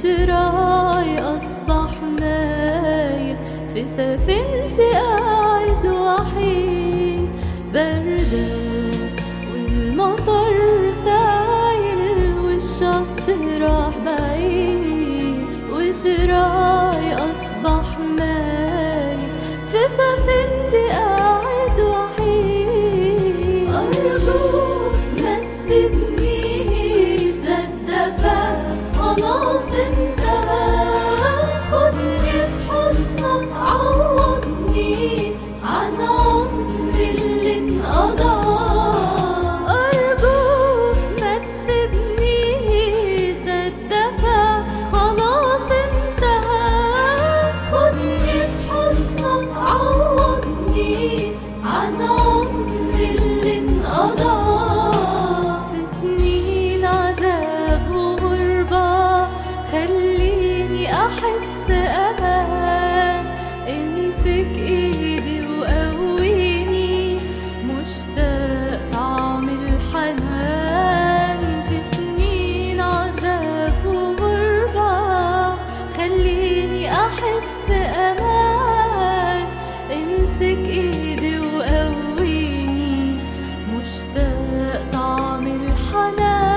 وشراي أصبح مايل في سفينتي قاعد وحيد بردان والمطر سايل والشط راح بعيد وشراي أصبح مايل في سفينتي قاعد وحيد أرجوك ما تسيبنيش ده الدفا خلاص انتهى خدني في حضنك عوضني عن عمري اللي انقضى أرجوك ما تسيبنيش ده الدفا خلاص انتهى خدني في حضنك عوضني عن عمري اللي انقضى في سنين عذاب وغربة خليني أحس أمان امسك ايدي وقويني مشتاق طعم الحنان في سنين عذاب وغربة خليني أحس أمان امسك ايدي وقويني مشتاق طعم الحنان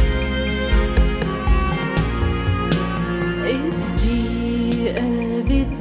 الدقيقة